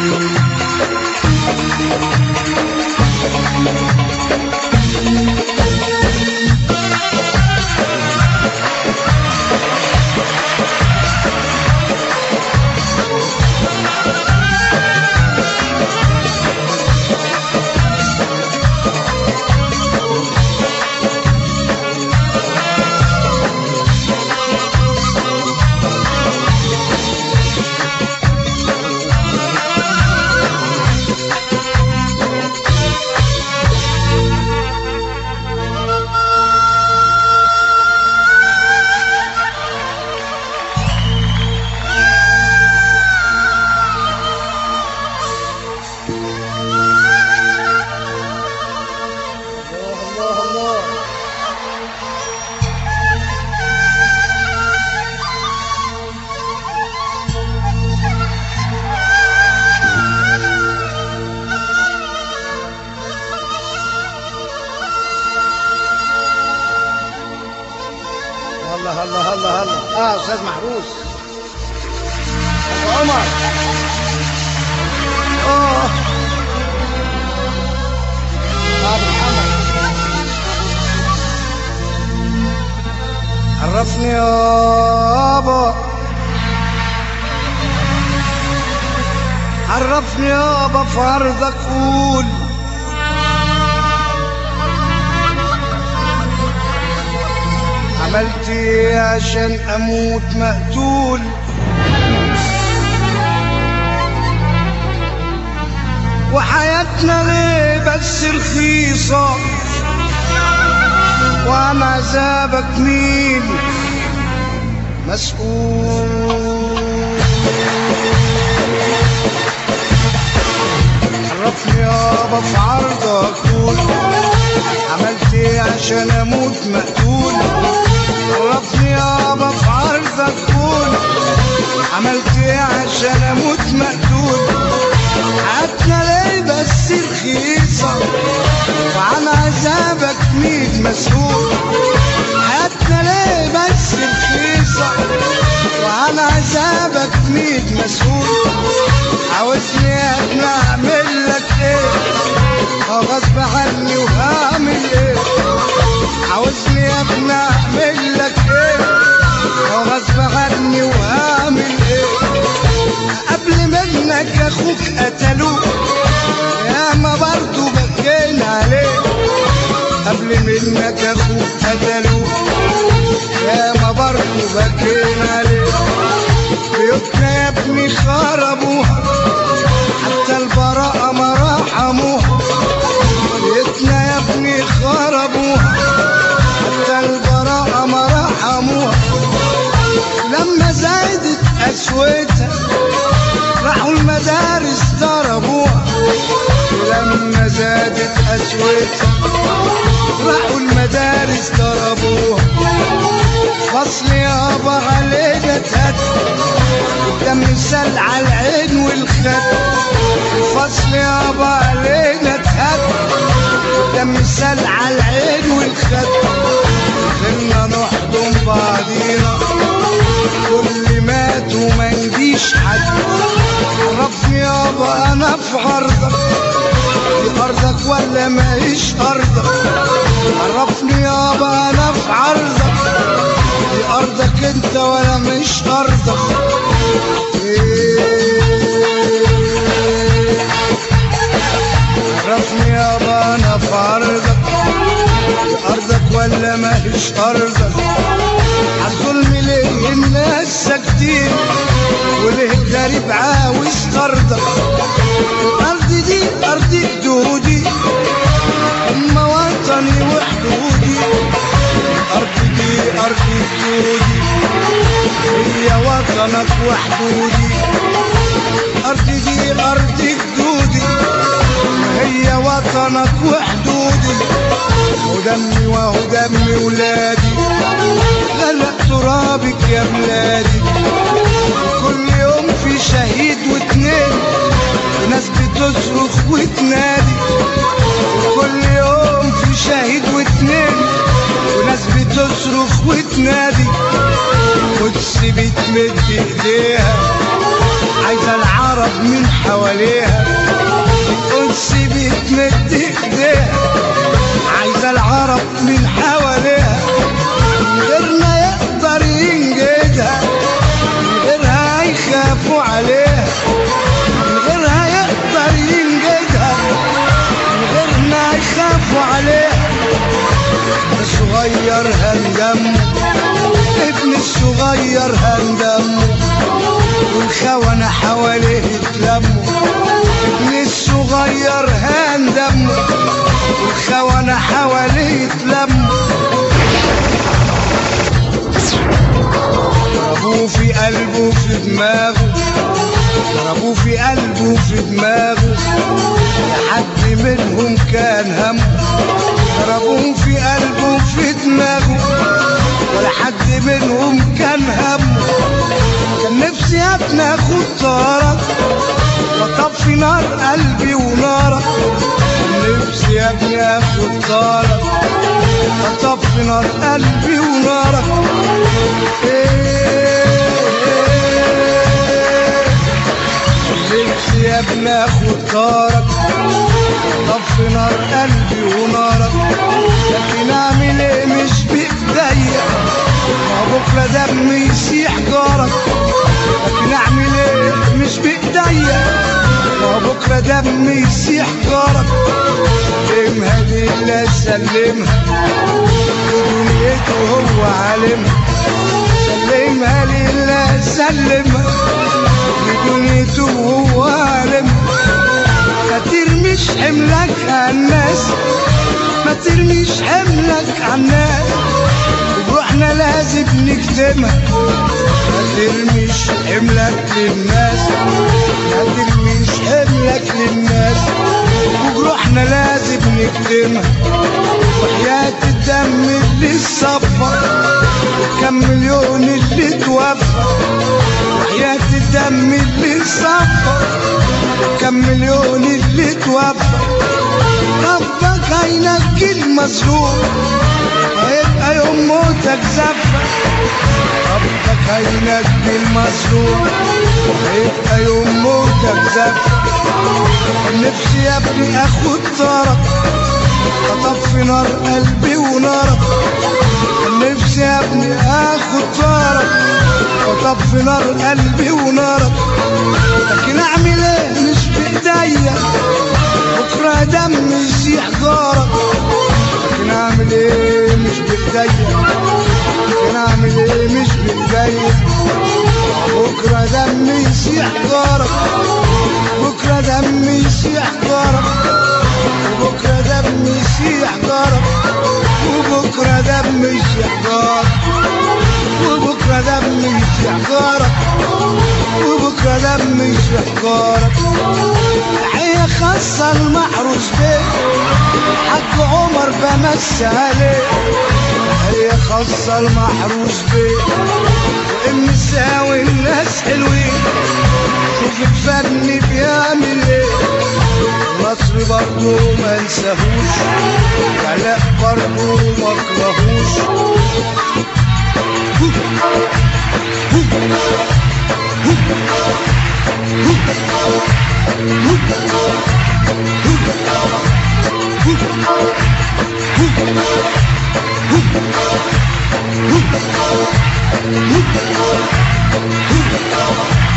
الله الله الله الله الله الله اه استاذ محروس ابو عمر اه ابو محمد عرفني يابا عرفني يابا في عرضك قول عملت ايه عشان اموت مقتول وحياتنا ليه بس رخيصة وعن عذابك مين مسؤول عرفني يابا في عرضك قول عملت ايه عشان اموت مقتول عرفني يابا في عرضك قول عملت ايه عشان اموت مقتول حياتنا ليه بس رخيصة وعن عذابك مين مسؤول حياتنا ليه بس رخيصة وعن عذابك مين مسؤول عاوزني يا ابني اعمل لك ايه اه غصب عني وهعمل ايه عاوزني يا ابني اعمل لك ايه اه غصب عني وهعمل ايه قبل منك اخوك قتلوه يا ما برضو بكينا عليه قبل منك اخوك قتلوه يا ما برضو بكينا عليه بيوتنا يا ابني خربوها حتى البراءة ما رحموها بيوتنا يا ابني خربوها حتى البراءة ما رحموها لما زادت قسوتها راحوا المدارس ضربوها لما زادت قسوتها راحوا المدارس ضربوها فصل يابا علينا تهد الدم سل على العين والخد الفصل يابا علينا تهد الدم سل على العين والخد خلنا نحضن بعضينا كل مات وما نجيش حد عرفني يابا انا في عرضك دي ارضك ولا ماهيش ارضك عرفني يابا انا في عرضك دي ارضك انت ولا مش ارضك إيه. عرفني يابا انا في عرضك دي ارضك ولا ماهيش ارضك عالظلم ليه الناس ساكتين وليه الغريب عاوز ارضك الارض دي ارض جدودي اما وطني وحدودي الارض دي ارض جدودي هي وطنك وحدودي الارض دي ارض جدودي هي وطنك وحدودي ودمي وهو دم ولادي غرق ترابك يا بلادي كل يوم في شهيد واتنين وناس بتصرخ وتنادي كل يوم في شهيد واتنين وناس بتصرخ وتنادي قدس بتمد ايديها عايزه العرب من حواليها القدس بتمد ايديها عايزة العرب من حواليها من غير ما يقدر ينجدها من غيرها يخافوا عليها من غيرها يقدر ينجدها من غير ما يخافوا عليها الصغير هندم ابن الصغير هندم والخونة حواليه اتلموا ابن الصغير هندم والخونة حواليه اتلموا ضربوه في قلبه في دماغه ضربوه في قلبه في دماغه لحد منهم كان همه ضربوه في قلبه في دماغه ولا حد منهم كان همه كان نفسي يا ابني اخد طارك واطفي نار قلبي ونارك كان نفسي يا ابني اخد طارك واطفي نار قلبي ونارك إيه نفسي يا ابني اخد طارك طفي نار قلبي ونارك لكن اعمل ايه مش بايديا ما بكره دمي يسيح جارك لكن اعمل ايه مش بايديا ما بكره دمي يسيح جارك سلمها لله سلمها ودنيته هو عالمها سلمها لله سلمها ودنيته هو عالمها ما ترميش حملك على الناس ما ترميش حملك على الناس وروحنا لازم نكتمها ما ترميش حملك للناس ما ترميش حملك للناس وجروحنا لازم نكتمها وحياة الدم اللي صفى كم مليون اللي توفى وحياة الدم اللي صفى كم مليون اللي توفى ربك هينجي المظلوم هيبقى يوم موتك زفة ربك هينجي المظلوم هيبقى يوم موتك زفة نفسي يا ابني اخد طارك اطفي نار قلبي ونارك نفسي يا ابني اخد طارك واطفي نار قلبي ونارك لكن اعمل ايه مش بايديا بكره دم يسيح جارك لكن اعمل ايه مش بايديا لكن اعمل ايه مش بايديا بكره دم يسيح جارك بكره دم يسيح جارك وبكره دم يسيح جارك وبكره دم يسيح جارك وبكره دم يسيح جارك وبكره دم يسيح جارك هي خاصة المحروس بيه حق عمر بمس عليه هي خاصة المحروس بيه ومساوي الناس حلوين شوف الفن بيعمل ايه مصر برضه ما نساهوش علاء برضه ما كرهوش Hoop!